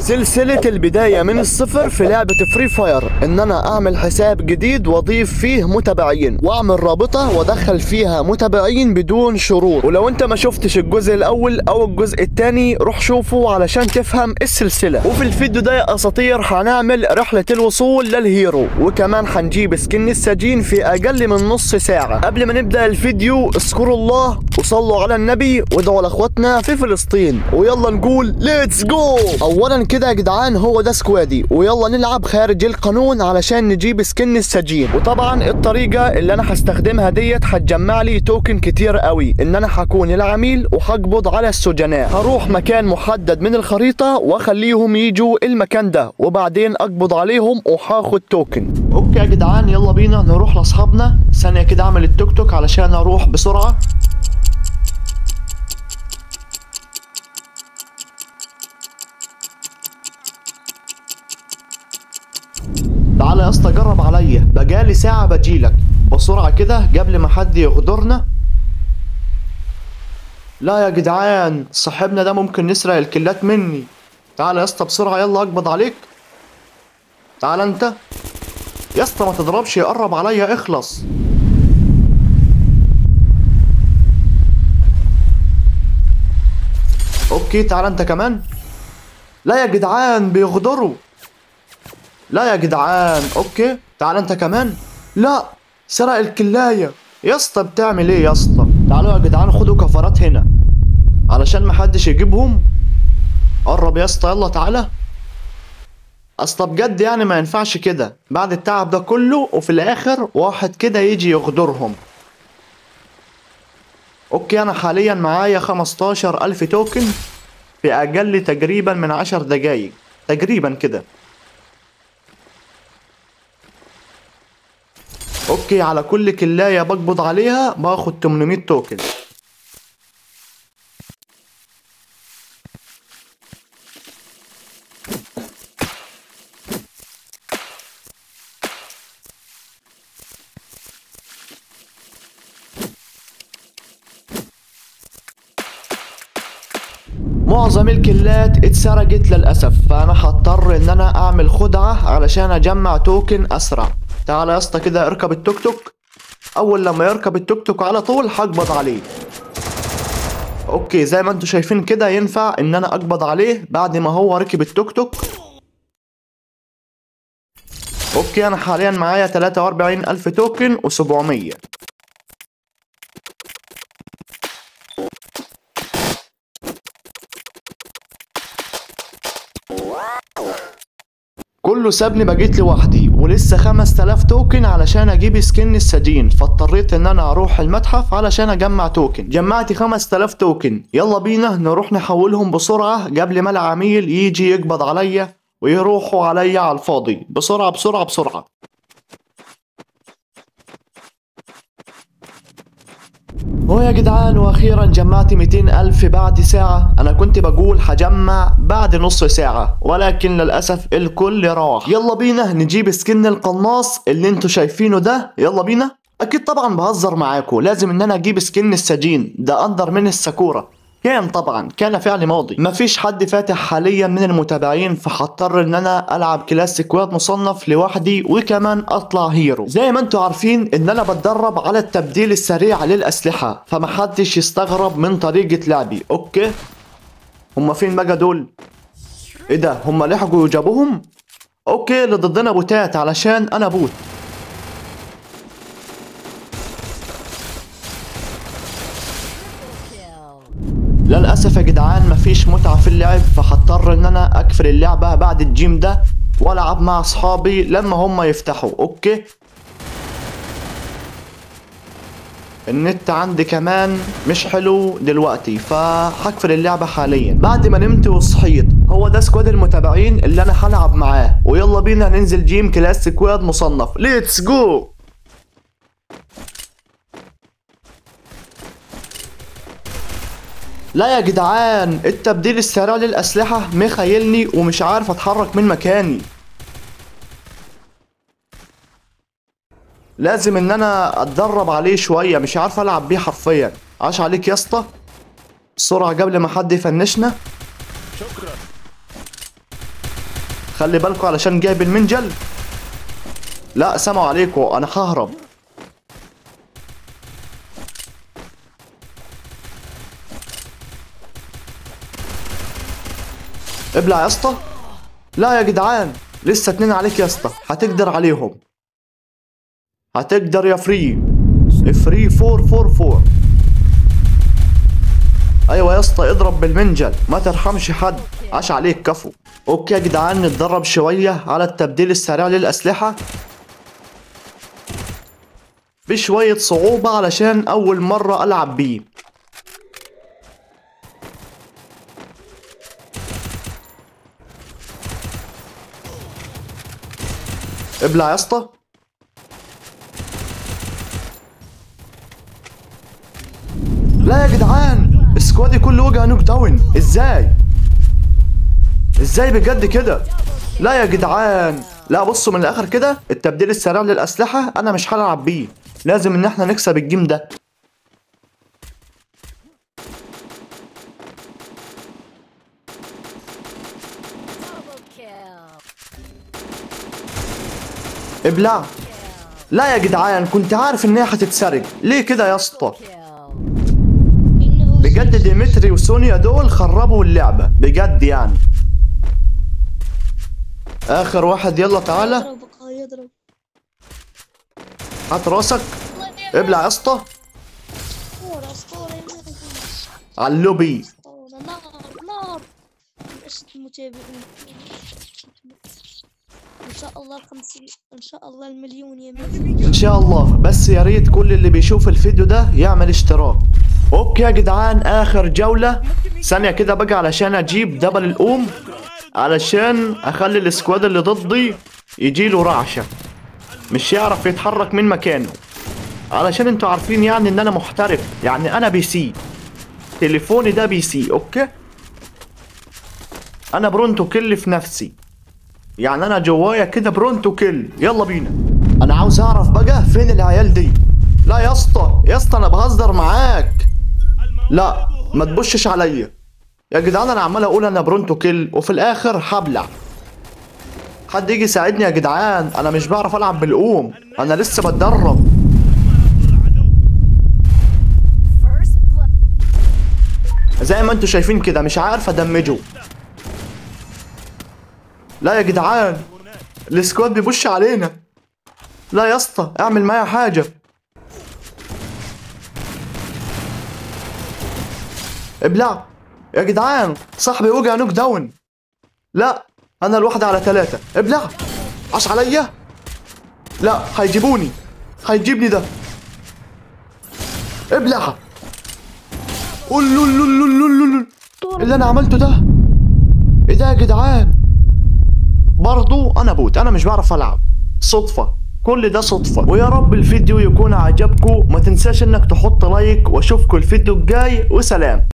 سلسلة البداية من الصفر في لعبة فري فاير ان انا اعمل حساب جديد واضيف فيه متابعين واعمل رابطة وادخل فيها متابعين بدون شروط ولو انت ما شفتش الجزء الاول او الجزء الثاني روح شوفه علشان تفهم السلسلة وفي الفيديو ده يا اساطير هنعمل رحلة الوصول للهيرو وكمان هنجيب سكن السجين في اقل من نص ساعة قبل ما نبدأ الفيديو اذكروا الله وصلوا على النبي وادعوا لاخواتنا في فلسطين ويلا نقول ليتس جو اولا كده يا جدعان هو ده سكوادي ويلا نلعب خارج القانون علشان نجيب سكن السجين وطبعا الطريقه اللي انا هستخدمها ديت هتجمع لي توكن كتير قوي ان انا هكون العميل وهقبض على السجناء هروح مكان محدد من الخريطه واخليهم يجوا المكان ده وبعدين اقبض عليهم وهاخد توكن اوكي يا جدعان يلا بينا نروح لاصحابنا ثانيه كده اعمل التوك توك علشان اروح بسرعه تعالى يا اسطى جرب عليا بقالي ساعة بجيلك بسرعة كده قبل ما حد يغدرنا لا يا جدعان صاحبنا ده ممكن نسرق الكلات مني تعالى يا اسطى بسرعة يلا اقبض عليك تعالى انت يا اسطى ما تضربش يقرب عليا اخلص اوكي تعالى انت كمان لا يا جدعان بيغدروا لا يا جدعان اوكي تعال انت كمان لا سرق الكلاية يا اسطى بتعمل ايه يا اسطى تعالوا يا جدعان خدوا كفرات هنا علشان محدش يجيبهم قرب يا اسطى يلا تعالى اصل بجد يعني ما ينفعش كده بعد التعب ده كله وفي الاخر واحد كده يجي يغدرهم اوكي انا حاليا معايا 15 الف توكن في اقل تقريبا من 10 دقايق تقريبا كده اوكي على كل كلاية بقبض عليها باخد 800 توكن معظم الكلات اتسرقت للأسف فأنا هضطر إن أنا أعمل خدعة علشان أجمع توكن أسرع تعال يا اسطى كده اركب التوك توك اول لما يركب التوك توك على طول هقبض عليه اوكي زي ما انتم شايفين كده ينفع ان انا اقبض عليه بعد ما هو ركب التوك توك اوكي انا حاليا معايا 43 الف توكن و700 كله سابني بقيت لوحدي ولسه 5000 توكن علشان اجيب سكن السجين فاضطريت ان انا اروح المتحف علشان اجمع توكن جمعت 5000 توكن يلا بينا نروح نحولهم بسرعة قبل ما العميل يجي يقبض عليا ويروحوا عليا على الفاضي بسرعة بسرعة بسرعة ويا جدعان واخيرا جمعت 200 الف بعد ساعة انا كنت بقول هجمع بعد نص ساعة ولكن للاسف الكل راح يلا بينا نجيب سكن القناص اللي انتوا شايفينه ده يلا بينا اكيد طبعا بهزر معاكم لازم ان انا اجيب سكن السجين ده اندر من الساكورا كان طبعا كان فعل ماضي مفيش حد فاتح حاليا من المتابعين فهضطر ان انا العب كلاسيك واد مصنف لوحدي وكمان اطلع هيرو زي ما انتوا عارفين ان انا بتدرب على التبديل السريع للاسلحه فمحدش يستغرب من طريقه لعبي اوكي هما فين بقى دول ايه ده هما لحقوا يجابوهم اوكي اللي ضدنا بوتات علشان انا بوت للاسف يا جدعان مفيش متعه في اللعب فهضطر ان انا اقفل اللعبه بعد الجيم ده والعب مع اصحابي لما هم يفتحوا اوكي النت عندي كمان مش حلو دلوقتي فهقفل اللعبة حاليا بعد ما نمت وصحيت هو ده سكواد المتابعين اللي انا هلعب معاه ويلا بينا ننزل جيم كلاس سكواد مصنف ليتس جو لا يا جدعان التبديل السريع للأسلحة مخيلني ومش عارف اتحرك من مكاني لازم ان انا اتدرب عليه شوية مش عارف العب بيه حرفيا عاش عليك يا اسطى بسرعة قبل ما حد يفنشنا شكرا خلي بالكوا علشان جايب المنجل لا سمعوا عليكوا انا ههرب ابلع يا اسطى لا يا جدعان لسه اتنين عليك يا اسطى هتقدر عليهم هتقدر يا فري فري 444 ايوه يا اسطى اضرب بالمنجل ما ترحمش حد عاش عليك كفو اوكي يا جدعان نتدرب شويه على التبديل السريع للاسلحه في شويه صعوبه علشان اول مره العب بيه ابلع يا اسطى لا يا جدعان سكوادي كله وجع نوك داون ازاي ازاي بجد كده لا يا جدعان لا بصوا من الاخر كده التبديل السريع للاسلحه انا مش هلعب بيه لازم ان احنا نكسب الجيم ده Double kill. ابلع لا يا جدعان كنت عارف ان هي هتتسرق ليه كده يا اسطى Kill. بجد ديمتري وسونيا دول خربوا اللعبه بجد يعني اخر واحد يلا تعالى يضربك هاي يضرب هات راسك ابلع يا اسطى اسطورة اسطورة يا مهدي. على اللوبي اسطورة نار نار ايش المتابعين ان شاء الله الخمسين ان شاء الله المليون يا مهدي ان شاء الله بس يا ريت كل اللي بيشوف الفيديو ده يعمل اشتراك اوكي يا جدعان اخر جولة ثانية كده بقى علشان اجيب دبل الام علشان اخلي السكواد اللي ضدي يجيله رعشة مش يعرف يتحرك من مكانه علشان انتوا عارفين يعني ان انا محترف يعني انا بي سي تليفوني ده بي سي اوكي انا برونتو كل في نفسي يعني انا جوايا كده برونتو كل يلا بينا انا عاوز اعرف بقى فين العيال دي لا يا اسطى يا اسطى انا بهزر معاك لا ما تبشش عليا يا جدعان انا عمال اقول انا برونتو كل وفي الاخر هبلع حد يجي يساعدني يا جدعان انا مش بعرف العب بالقوم انا لسه بتدرب First blood. زي ما انتوا شايفين كده مش عارف ادمجه لا يا جدعان السكواد بيبش علينا لا يا اسطى اعمل معايا حاجه ابلع يا جدعان صاحبي وجع نوك داون لا انا الواحد على ثلاثة ابلع عش عليا لا هيجيبوني هيجيبني ده ابلع قول له له له له له له. اللي انا عملته ده ايه ده يا جدعان برضو انا بوت انا مش بعرف العب صدفة كل ده صدفة ويا رب الفيديو يكون عجبكم ما تنساش انك تحط لايك واشوفكم الفيديو الجاي وسلام